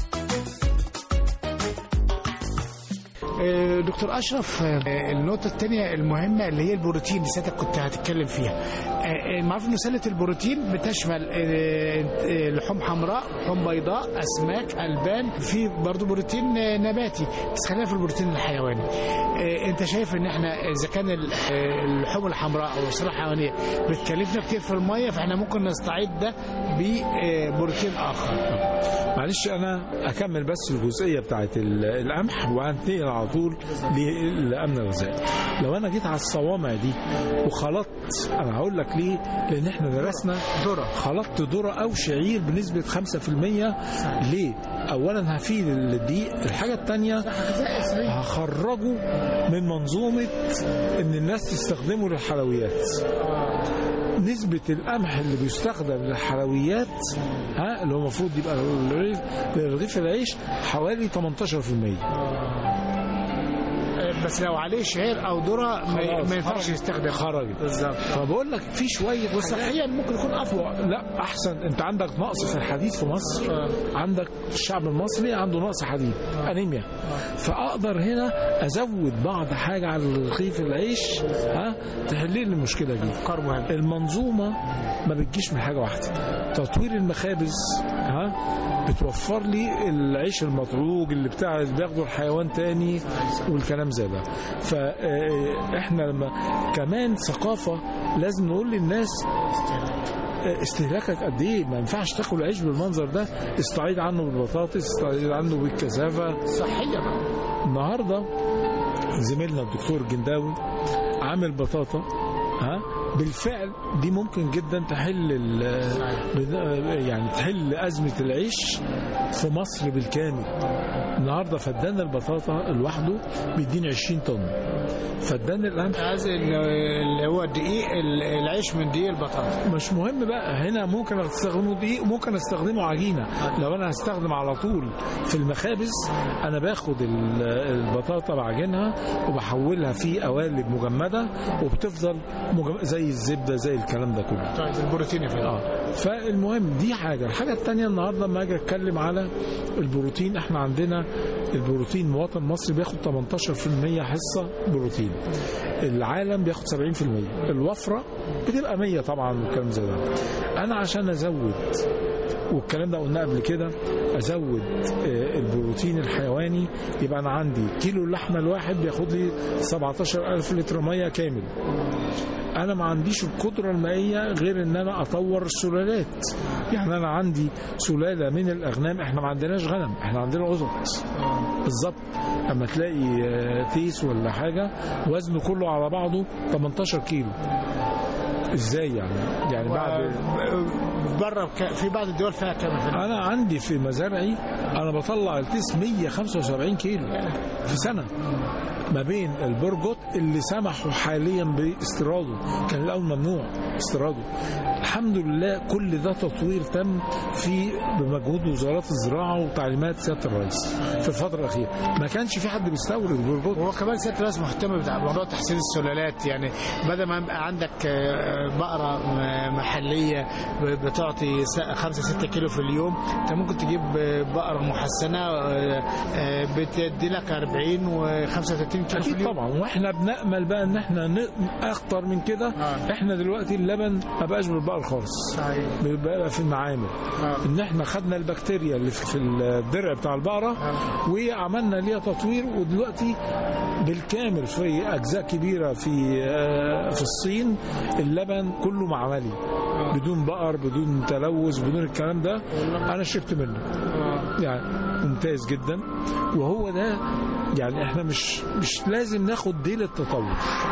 آه، دكتور اشرف آه، النقطه الثانيه المهمه اللي هي البروتين اللي سيادتك كنت هتتكلم فيها آه، المعروف ان سله البروتين بتشمل آه، آه، لحوم حمراء لحوم بيضاء اسماك البان في برضو بروتين آه، نباتي بس خلينا في البروتين الحيواني آه، انت شايف ان احنا اذا كان ال- آه، اللحوم الحمراء او الصلة الحيوانيه بتكلفنا كتير في الميه فاحنا ممكن نستعيد ده ببروتين اخر
معلش انا اكمل بس الجزئيه بتاعت ال- القمح وهنتقل على طول للامن الغذائي لو انا جيت على الصوامع دي وخلطت انا هقول لك ليه لان احنا درسنا
ذره
خلطت ذره او شعير بنسبه 5% ليه اولا هفيد الدقيق الحاجه الثانيه هخرجه من منظومه ان الناس تستخدمه للحلويات نسبة القمح اللي بيستخدم للحلويات ها اللي هو المفروض يبقى للرغيف لرغيف العيش حوالي 18%
بس لو عليه شعير او ذره ما
خلاص،
ما ينفعش
خرجت.
يستخدم
خرجت
بالظبط
فبقول لك في شوية حاجات-
وصحيا ممكن يكون افضل
لا احسن انت عندك نقص في الحديد في مصر عندك الشعب المصري عنده نقص حديد انيميا فاقدر هنا ازود بعض حاجه على رغيف العيش ها تحل لي المشكله دي
افكار مهمه
المنظومه ما بتجيش من حاجه واحده تطوير المخابز ها بتوفر لي العيش المطروج اللي بتاع اللي بياخده الحيوان تاني والكلام زي ده فاحنا لما كمان ثقافه لازم نقول للناس استهلاكك قد ايه ما ينفعش تاكل عيش بالمنظر ده استعيد عنه بالبطاطس استعيد عنه بالكثافه
صحيا
النهارده زميلنا الدكتور الجنداوي عامل بطاطا ها بالفعل دي ممكن جدا تحل ال- يعني تحل ازمه العيش في مصر بالكامل النهارده فدان البطاطا لوحده بيديني 20 طن فدان القمح
عايز ال- اللي هو الدقيق ال- العيش من دقيق البطاطا
مش مهم بقى هنا ممكن استخدمه دقيق وممكن استخدمه عجينه لو انا هستخدم على طول في المخابز انا باخد ال- البطاطا بعجنها وبحولها في قوالب مجمده وبتفضل مجم... زي الزبده زي الكلام ده كله
طيب البروتين في
اه فالمهم دي حاجه الحاجه الثانيه النهارده لما اجي اتكلم على البروتين احنا عندنا البروتين مواطن مصري بياخد 18% حصه بروتين العالم بياخد 70% الوفره بتبقى 100 طبعا والكلام زي ده انا عشان ازود والكلام ده قلناه قبل كده ازود آه، البروتين الحيواني يبقى انا عندي كيلو اللحمه الواحد بياخد لي 17000 لتر ميه كامل انا ما عنديش القدره المائيه غير ان انا اطور السلالات يعني انا عندي سلاله من الاغنام احنا ما عندناش غنم احنا عندنا قطط بالظبط لما تلاقي آه، تيس ولا حاجه وزنه كله على بعضه 18 كيلو ازاي يعني يعني بعد
بره في بعض الدول فيها كام
انا عندي في مزارعي انا بطلع التيس 175 كيلو في سنه ما بين البرجوت اللي سمحوا حاليا باستيراده كان الاول ممنوع استيراده الحمد لله كل ده تطوير تم في بمجهود وزارات الزراعه وتعليمات سياده الرئيس في الفتره الاخيره ما كانش في حد بيستورد البرجوت
هو كمان سياده الرئيس مهتم بموضوع تحسين السلالات يعني بدل ما يبقى عندك آه، بقره م- محليه ب- بتعطي 5 6 كيلو في اليوم انت ممكن تجيب آه، بقره محسنه آه، آه، بتدي لك 40 و 35 كيلو في
اكيد
اليوم
طبعا واحنا بنامل بقى ان احنا ن- اكتر من كده
آه.
احنا دلوقتي اللبن ما بقاش بالبقر خالص
صحيح.
بقى في المعامل
آه.
ان احنا خدنا البكتيريا اللي في في الدرع بتاع البقره وعملنا ليها تطوير ودلوقتي بالكامل في اجزاء كبيره في آه، في الصين اللبن كله معملي بدون بقر بدون تلوث بدون الكلام ده انا شربت منه يعني ممتاز جدا وهو ده يعني احنا مش مش لازم ناخد ديل التطور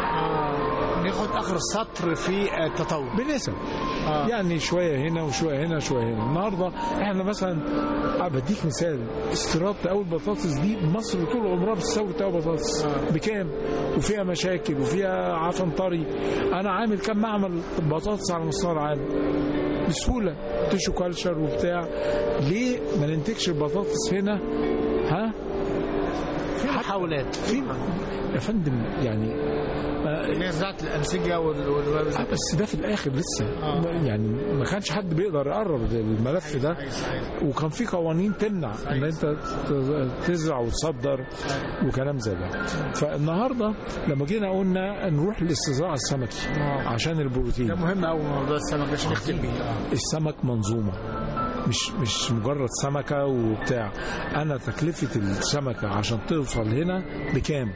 آه، ناخد اخر السطر في التطور
بنسب
آه.
يعني شويه هنا وشويه هنا وشويه هنا النهارده احنا مثلا آه، بديك مثال استيراد تقاول بطاطس دي مصر طول عمرها بتستورد تقاول بطاطس بكام وفيها مشاكل وفيها عفن طري انا عامل كم معمل بطاطس على مستوى العالم بسهوله تيشو كالشر وبتاع ليه ما ننتجش البطاطس هنا ها
في محاولات
في يا فندم يعني آه،
هي زراعه الانسجه وال- وال-
آه، بس ده في الاخر لسه يعني ما كانش حد بيقدر يقرب الملف ده وكان في قوانين تمنع ان انت ت- تزرع وتصدر وكلام زي ده فالنهارده لما جينا قلنا نروح للاستزراع السمكي عشان
ده
البروتين
مهم قوي موضوع السمك عشان نختم بيه آه.
السمك منظومه مش مش مجرد سمكه وبتاع انا تكلفه السمكه عشان توصل هنا بكام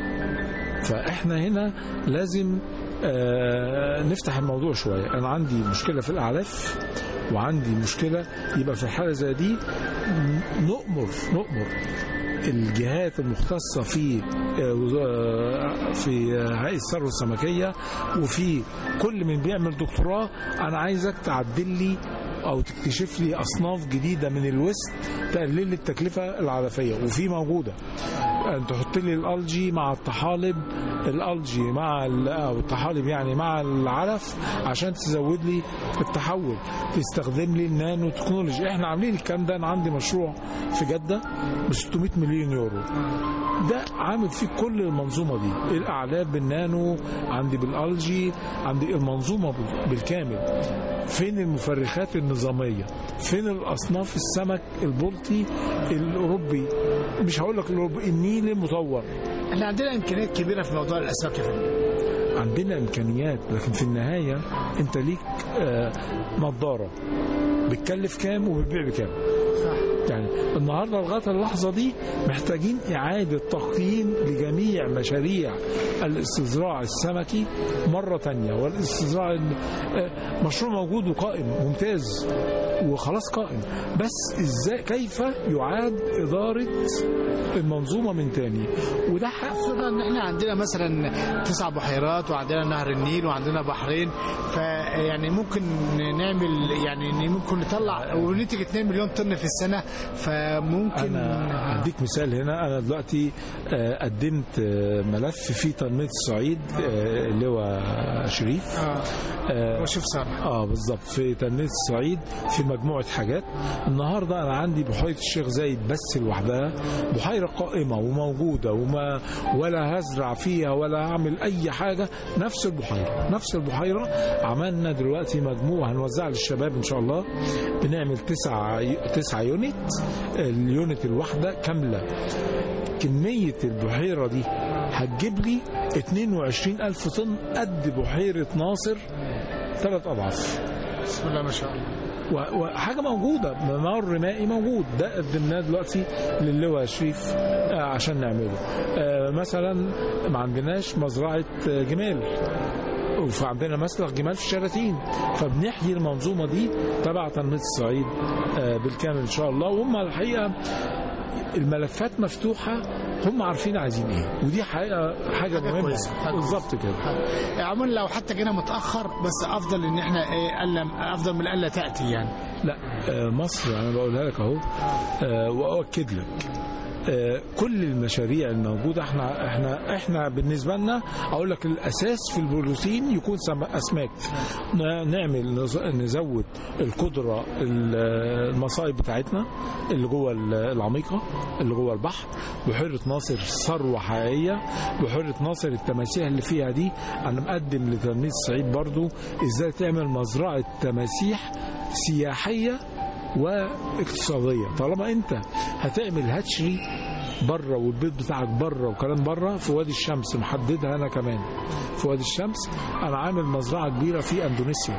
فاحنا هنا لازم آه نفتح الموضوع شويه انا عندي مشكله في الاعلاف وعندي مشكله يبقى في حاله زي دي ن- نؤمر نؤمر الجهات المختصة في آه، وز- آه، في آه، هيئة الثروة السمكية وفي كل من بيعمل دكتوراه أنا عايزك تعدل لي أو تكتشف لي أصناف جديدة من الوسط تقلل لي التكلفة العلفية وفي موجودة أن تحط لي الألجي مع الطحالب الألجي مع ال- أو الطحالب يعني مع العلف عشان تزود لي التحول تستخدم لي النانو تكنولوجي احنا عاملين الكلام ده انا عندي مشروع في جدة ب 600 مليون يورو ده عامل فيه كل المنظومة دي الأعلاف بالنانو عندي بالألجي عندي المنظومة بال- بالكامل فين المفرخات النظامية فين الأصناف السمك البلطي الأوروبي مش هقول لك الأوروبي النيلي المطور
احنا عندنا امكانيات كبيره في موضوع الاسماك يا فندم
عندنا امكانيات لكن في النهايه انت ليك آه، نظاره بتكلف كام وبتبيع بكام يعني النهارده لغايه اللحظه دي محتاجين اعاده تقييم لجميع مشاريع الاستزراع السمكي مره تانية والاستزراع ال- آه، مشروع موجود وقائم ممتاز وخلاص قائم بس ازاي كيف يعاد اداره المنظومه من تاني وده حق
خصوصا ان احنا عندنا مثلا تسع بحيرات وعندنا نهر النيل وعندنا بحرين فيعني ممكن نعمل يعني ممكن نطلع وننتج 2 مليون طن في السنه فممكن
انا هديك مثال هنا انا دلوقتي آه، قدمت آه، ملف في تنميه الصعيد آه، اللي هو شريف
اه
آه،
وشوف صالح
اه بالظبط في تنميه الصعيد في مجموعه حاجات النهارده انا عندي بحيره الشيخ زايد بس لوحدها بحيره قائمه وموجوده وما ولا هزرع فيها ولا هعمل اي حاجه نفس البحيره نفس البحيره عملنا دلوقتي مجموعه هنوزعها للشباب ان شاء الله بنعمل تسعة تسعة يونت اليونت الواحده كامله كميه البحيره دي هتجيب لي 22 ألف طن قد بحيرة ناصر ثلاث أضعاف
بسم الله ما شاء الله
و- وحاجه موجوده ممر مائي موجود ده قدمناه دلوقتي للواء شريف آه، عشان نعمله آه، مثلا ما عندناش مزرعه آه، جمال وعندنا مسلخ جمال في الشلاتين فبنحيي المنظومه دي تبع تنميه الصعيد آه، بالكامل ان شاء الله وهم الحقيقه الملفات مفتوحه هم عارفين عايزين ايه ودي حقيقه حاجه مهمه
كويسة، حاجة
بالظبط كده
عموما لو حتى جينا متاخر بس افضل ان احنا ايه الا افضل من الا تاتي يعني
لا آه، مصر انا بقولها لك اهو آه، واؤكد لك آه، كل المشاريع الموجوده احنا احنا احنا بالنسبه لنا اقول لك الاساس في البروتين يكون سم- اسماك ن- نعمل نز- نزود القدره ال- المصائب بتاعتنا اللي جوه ال- العميقه اللي جوه البحر بحيره ناصر ثروه حقيقيه بحيره ناصر التماسيح اللي فيها دي انا مقدم لتنميه الصعيد برضو ازاي تعمل مزرعه تماسيح سياحيه واقتصاديه طالما انت هتعمل هاتشري بره والبيت بتاعك بره وكلام بره في وادي الشمس محددها انا كمان في وادي الشمس انا عامل مزرعه كبيره في اندونيسيا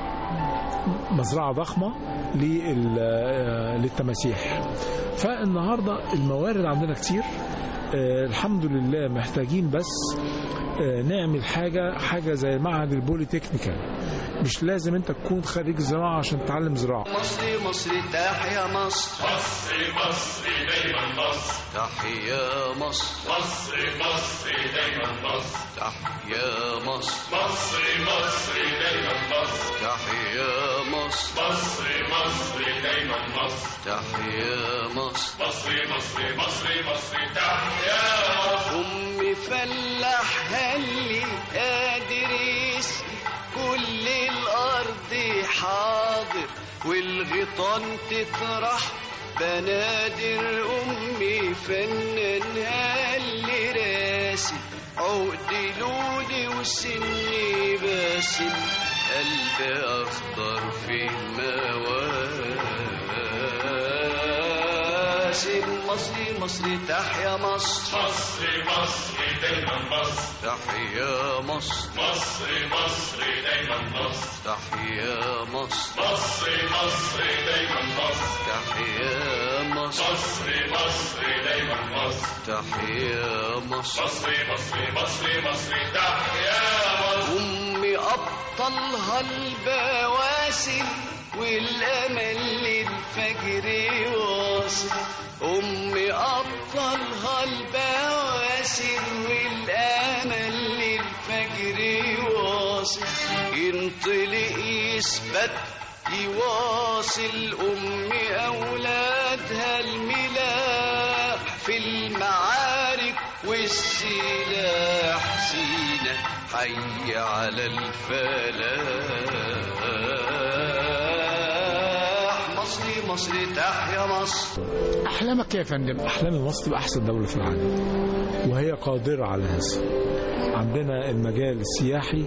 مزرعه ضخمه لل- آه، للتماسيح فالنهارده الموارد عندنا كتير آه، الحمد لله محتاجين بس آه، نعمل حاجه حاجه زي معهد البوليتكنيكال مش لازم انت تكون خريج زراعه عشان تتعلم زراعه
مصري مصري تحيا مصر
مصري مصري دايما مصر
تحيا مصر
مصري مصري دايما مصر
تحيا مصر
مصري مصري دايما مصر
تحيا مصر
مصري مصري دايما مصر
تحيا مصر
مصري مصري مصري مصري تحيا مصر
أمي فلاح هلي قادر يسقي كل الأرض حاضر والغيطان تطرح بنادر أمي فنان هلي راسي عقد لولي وسني باسم قلبي أخضر في مواسم مصري مصري تحيا مصر
مصري مصري دايما مصر
تحيا مصر
مصري مصري دايما مصر
تحيا مصر
مصري مصري دايما مصر
تحيا مصر
مصري مصري دايما مصر
تحيا مصر
مصري مصري مصري مصري تحيا مصر
أمي أبطلها البواسل والأمل للفجر واصل أمي أبطلها البواسل والأمل للفجر واصل ينطلق يثبت يواصل أمي أولادها الملاح في المعارك والسلاح سينا حي على الفلاح مصري مصري تحيا مصر
احلامك إيه يا فندم
احلامي مصر تبقى احسن دوله في العالم وهي قادره على هذا عندنا المجال السياحي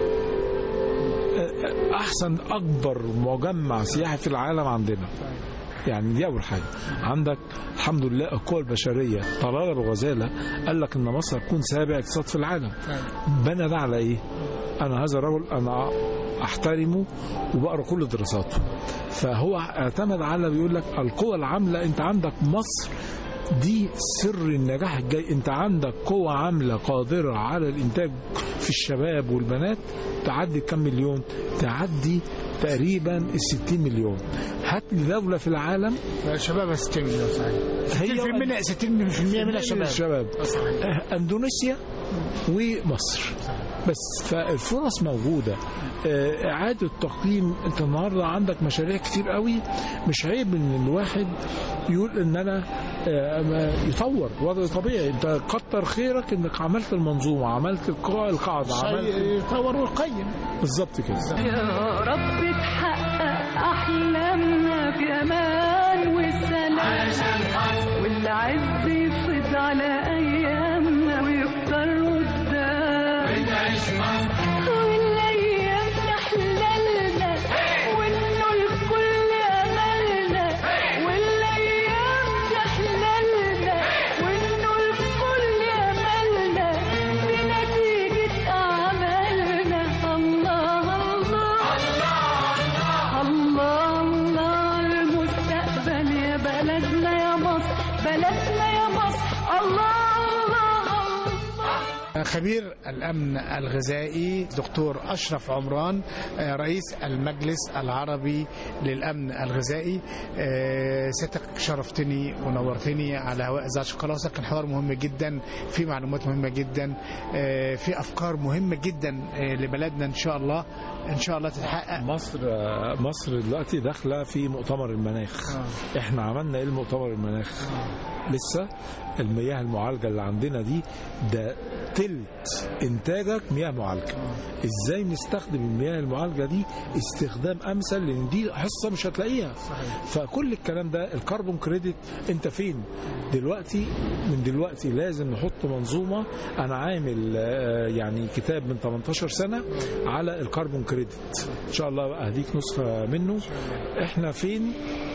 احسن اكبر مجمع سياحي في العالم عندنا يعني دي اول حاجه عندك الحمد لله القوى البشريه طلال ابو غزاله قال لك ان مصر هتكون سابع اقتصاد في العالم بنى ده على ايه انا هذا الرجل انا احترمه وبقرا كل دراساته فهو اعتمد على بيقول لك القوى العامله انت عندك مصر دي سر النجاح الجاي انت عندك قوة عاملة قادرة على الانتاج في الشباب والبنات تعدي كم مليون تعدي تقريبا ال 60 مليون هات لي دوله في العالم
شباب 60 مليون صحيح
هي
60% منها 60% منها شباب
الشباب آه، اندونيسيا ومصر بس فالفرص موجوده آه، اعاده تقييم انت النهارده عندك مشاريع كتير قوي مش عيب ان الواحد يقول ان انا آه، ما- يطور وضع طبيعي انت كتر خيرك انك عملت المنظومه عملت القاع- القاعده عملت
يطور ويقيم
بالظبط كده
يا رب تحقق أحلامنا بأمان وسلام والعز يفض على أيامنا ويكتر قدام والأيام تحللنا وإنه الكل أملنا والأيام تحللنا وإنه الكل أملنا بنتيجة أعمالنا الله الله الله الله المستقبل يا بلدنا يا مصر بلدنا يا مصر الله الله الله
خبير الأمن الغذائي دكتور أشرف عمران آه، رئيس المجلس العربي للأمن الغذائي آه، سيادتك شرفتني ونورتني على هواء إذاعة شقلاصة كان حوار مهم جدا في معلومات مهمة جدا آه، في أفكار مهمة جدا آه، لبلدنا إن شاء الله إن شاء الله تتحقق
مصر مصر دلوقتي داخله في مؤتمر المناخ
آه.
احنا عملنا ايه المؤتمر المناخ لسه المياه المعالجه اللي عندنا دي ده تلت انتاجك مياه معالجه ازاي نستخدم المياه المعالجه دي استخدام امثل لان دي حصه مش هتلاقيها فكل الكلام ده الكربون كريدت انت فين دلوقتي من دلوقتي لازم نحط منظومه انا عامل آه، يعني كتاب من 18 سنه على الكربون كريدت ان شاء الله اهديك نسخه منه احنا فين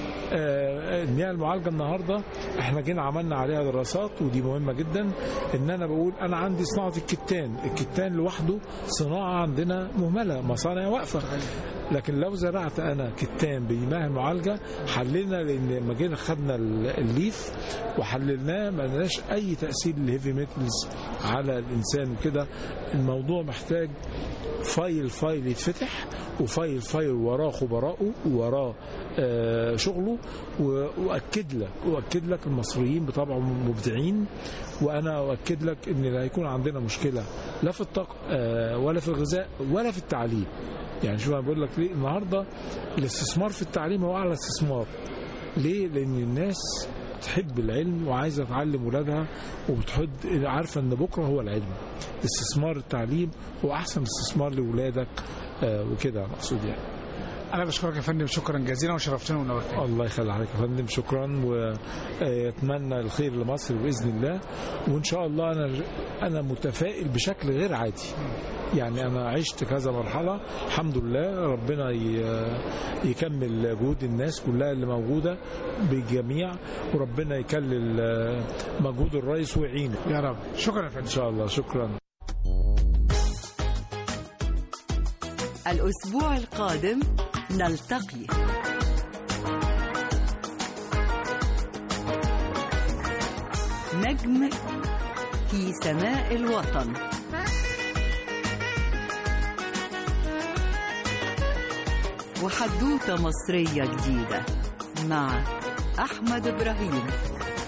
آه، المياه المعالجه النهارده احنا جينا عملنا عليها دراسات ودي مهمه جدا ان انا بقول انا عندي صناعه الكتان الكتان لوحده صناعه عندنا مهمله مصانع واقفه لكن لو زرعت انا كتان بمياه معالجه حللنا لان لما جينا خدنا ال- الليف وحللناه ما لقيناش اي تاثير للهيفي ميتالز على الانسان وكده الموضوع محتاج فايل فايل يتفتح وفايل فايل وراه خبراءه ووراه آه، شغله و- واكد لك واكد لك المصريين بطبعهم مبدعين وانا اؤكد لك ان لا هيكون عندنا مشكله لا في الطاقه آه، ولا في الغذاء ولا في التعليم يعني شوف انا بقول لك ليه النهارده الاستثمار في التعليم هو اعلى استثمار ليه؟ لان الناس تحب العلم وعايزه تعلم ولادها وبتحب عارفه ان بكره هو العلم. استثمار التعليم هو احسن استثمار لاولادك آه وكده مقصود يعني.
أنا بشكرك يا فندم شكرا جزيلا وشرفتني ونورتني
الله يخلي عليك يا فندم شكرا واتمنى الخير لمصر باذن الله وان شاء الله انا انا متفائل بشكل غير عادي يعني انا عشت كذا مرحله الحمد لله ربنا ي- يكمل جهود الناس كلها اللي موجوده بالجميع وربنا يكلل آه، مجهود الرئيس ويعينه
يا رب شكرا يا فندم
ان شاء الله شكرا
الأسبوع القادم نلتقي نجم في سماء الوطن وحدوتة مصرية جديدة مع أحمد إبراهيم